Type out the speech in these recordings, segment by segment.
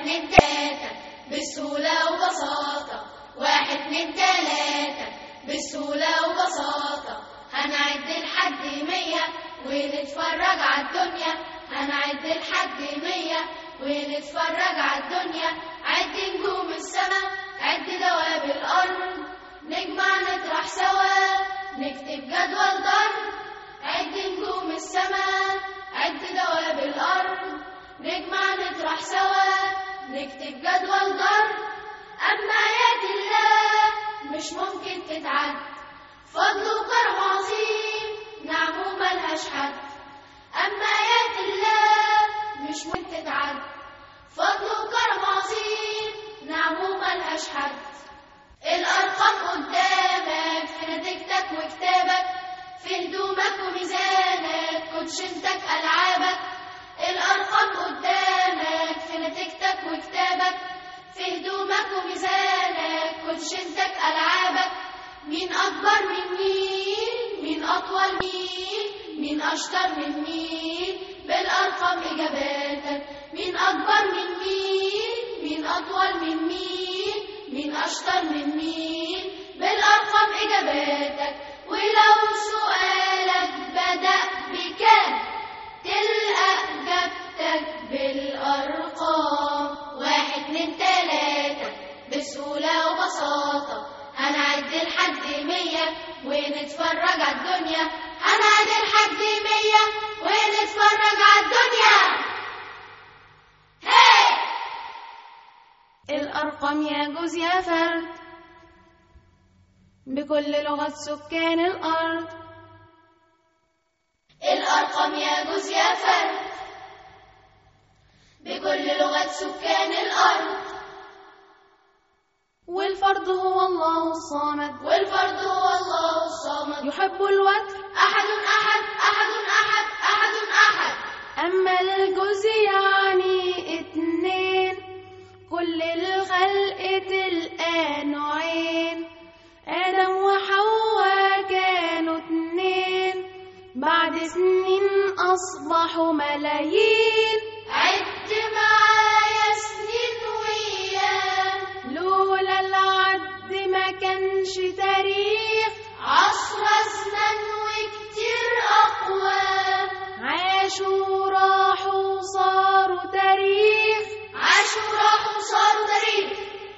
اتنين تلاتة بسهولة وبساطة واحد اتنين تلاتة بسهولة وبساطة هنعد لحد مية ونتفرج على الدنيا هنعد لحد مية ونتفرج على الدنيا عد نجوم السما عد دواب الأرض نجمع نطرح سوا نكتب جدول ضرب عد نجوم السما عد دواب الأرض نجمع نطرح سوا نكتب جدول ضرب أما آيات الله مش ممكن تتعد فضل وكرم عظيم نعمه ملهاش حد أما آيات الله مش ممكن تتعد فضل وكرم عظيم نعمه ملهاش حد الأرقام قدامك في نتيجتك وكتابك في هدومك وميزانك كوتشنتك ألعابك الأرقام قدامك في نتيجتك وكتابك في هدومك وميزانك كوتشنتك ألعابك مين أكبر من مين مين أطول مين مين أشطر من مين بالأرقام إجاباتك مين أكبر من مين مين أطول من مين مين أشطر من مين بالأرقام إجاباتك ولو سؤالك بدأ بكام تلقى إجابتك بالأرقام واحد اتنين تلاتة بسهولة وبساطة هنعد لحد مية ونتفرج على الدنيا هنعد لحد مية ونتفرج على الدنيا هي الأرقام يجوز يا فرد بكل لغة سكان الأرض الأرقام يجوز يا فرد بكل لغة سكان الأرض والفرد هو الله الصمد والفرد هو الله الصمد يحب الوتر أحد أحد أحد أحد أحد أحد أما الجزء يعني اتنين كل الخلق تلقى نوعين آدم وحواء كانوا اتنين بعد سنين أصبحوا ملايين عد معايا سنين وأيام لولا العد ما كانش تاريخ عشر أزمن وكتير أقوام عاشوا وراحوا صاروا تاريخ عاشوا راحوا صاروا تاريخ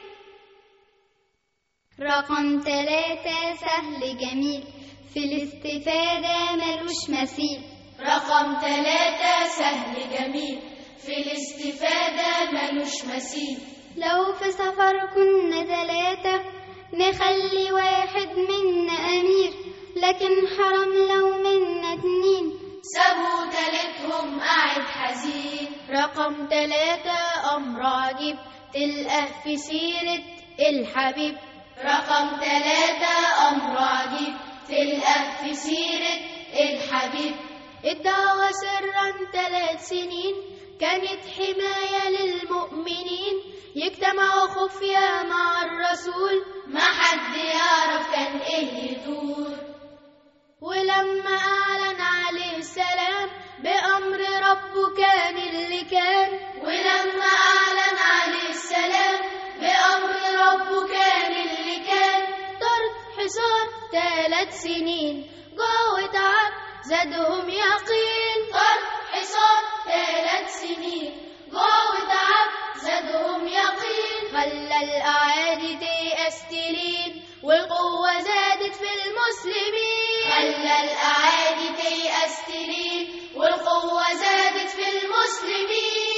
رقم ثلاثة سهل جميل في الاستفادة ملوش مثيل رقم ثلاثة سهل جميل في الاستفادة ملوش مثيل لو في سفر كنا ثلاثة نخلي واحد منا أمير لكن حرام لو منا اتنين سابوا تالتهم قاعد حزين رقم ثلاثة أمر عجيب تلقاه في سيرة الحبيب رقم ثلاثة أمر عجيب تلقى في سيرة الحبيب الدعوة سرا ثلاث سنين كانت حماية للمؤمنين يجتمعوا خفية مع الرسول ما حد يعرف كان ايه يدور ولما أعلن عليه السلام بأمر ربه كان اللي كان ولما أعلن عليه السلام بأمر ربه كان اللي كان طرد حصار ثلاث سنين جوه تعب زادهم يقين طرد حصار ثلاث سنين جوه تعب زادهم يقين خلى الأعادي تيأس تلين والقوة زادت في المسلمين خلى الأعادي تيأس تلين والقوة زادت في المسلمين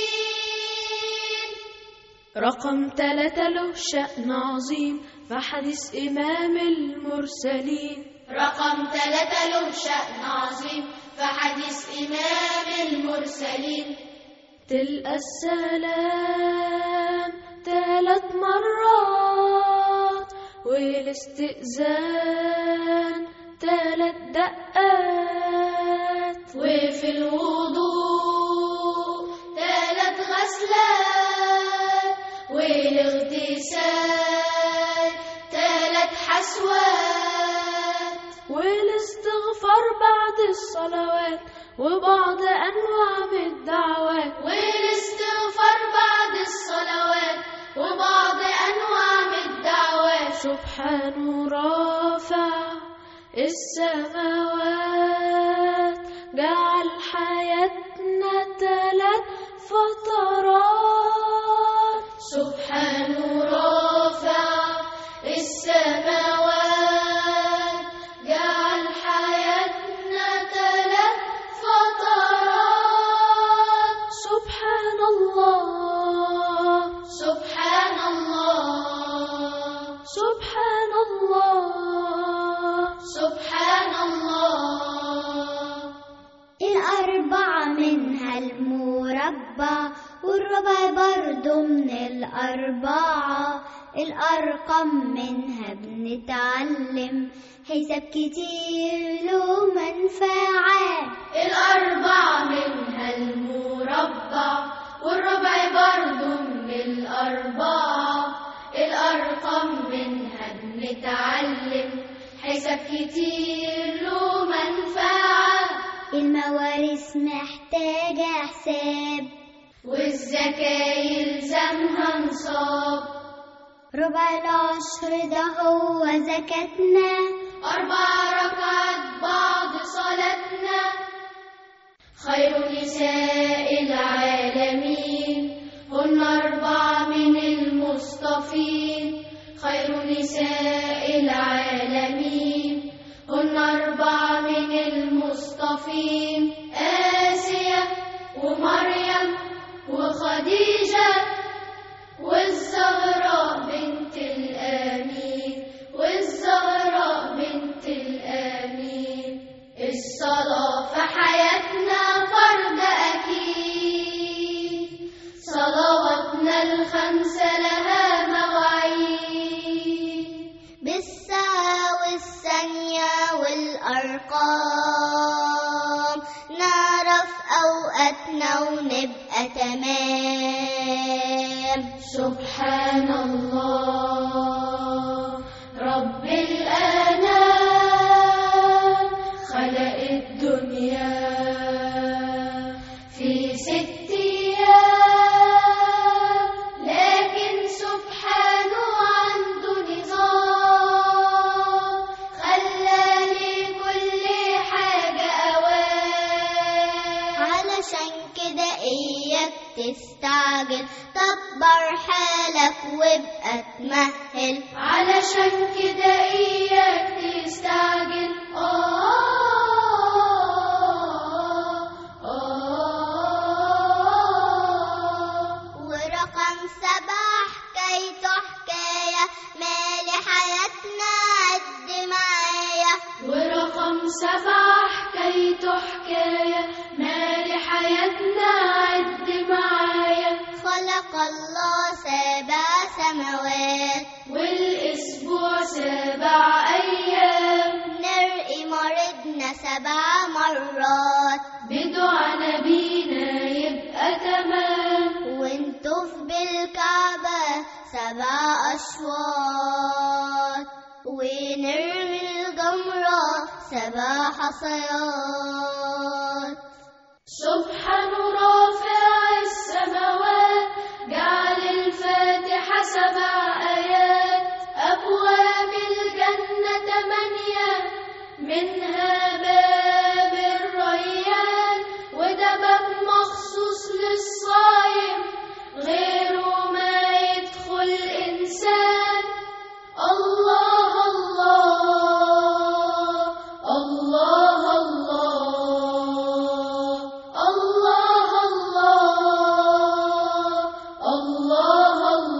رقم ثلاثة له شأن عظيم فحديث إمام المرسلين رقم ثلاثة له شأن عظيم فحديث إمام المرسلين تلقى السلام ثلاث مرات والاستئذان ثلاث دقات وفي الوضوء ثلاث غسلات والاغتسال ثلاث حسوات والاستغفار بعد الصلوات وبعض أنواع من الدعوات والاستغفار بعد الصلوات سبحانه رافع السماوات جعل حياتنا تلات فترات سبحانه رافع السماوات جعل حياتنا تلات فترات سبحان الله سبحان الله سبحان الله سبحان الله الأربعة منها المربع والربع برضو من الأربعة الأرقام منها بنتعلم حساب كتير له منفعة الأربعة منها المربع والربع برضو من الأربعة الأرقام منها بنتعلم حساب كتير له منفعة المواريث محتاجة حساب والزكاة يلزمها نصاب ربع العشر ده هو زكاتنا أربع ركعات بعد صلاتنا خير نساء العالمين هن أربعة من المصطفين خير نساء العالمين هن أربعة من المصطفين آسيا ومريم وخديجة والزهراء بنت الآمين والزهراء بنت الآمين الصلاة في حياتنا فرض أكيد صلواتنا الخمسة لها مواعيد بالساعة والثانية والأرقام نعرف أوقاتنا ونبقى تمام سبحان الله رب الأنام خلق الدنيا في ست أيام لكن سبحانه عنده نظام خلى لكل حاجة أوان علشان كده إياك تستعجل دبر حالك وابقى تمهل علشان كده إياك تستعجل آه آه ورقم سبعة حكايته حكاية مالي حياتنا قد معايا ورقم سبعة حكايته حكاية مالي حياتنا عد معايا خلق الله سبع سماوات والأسبوع سبع أيام نرقي مرضنا سبع مرات بدعا نبينا يبقى تمام ونطوف بالكعبة سبع أشواط ونرمي الجمرة سبع حصيات سبحان رافع السماوات جعل الفاتحة سبع آيات أبواب الجنة ثمانية منها باب الريان وده باب مخصوص للصايم غيره ما يدخل إنسان الله الله الله الله الله الله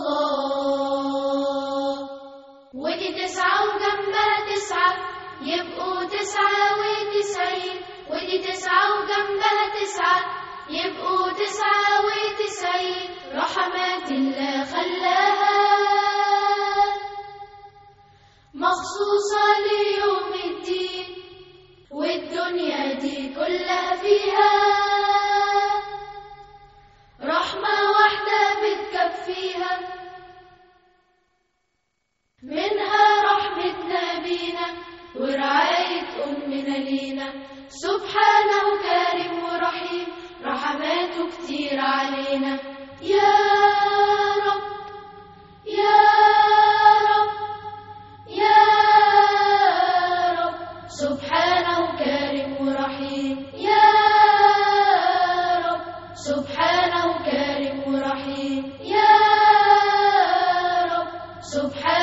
الله ودي تسعة وجنبها تسعة يبقوا تسعة وتسعين ودي تسعة وجنبها تسعة يبقوا تسعة وتسعين رحمات الله خلاها مخصوصة ليوم الدين والدنيا دي كلها فيها رحمة واحدة بتكفيها منها رحمتنا بينا ورعاية أمنا لينا سبحانه كريم ورحيم رحماته كتير علينا يا سبحان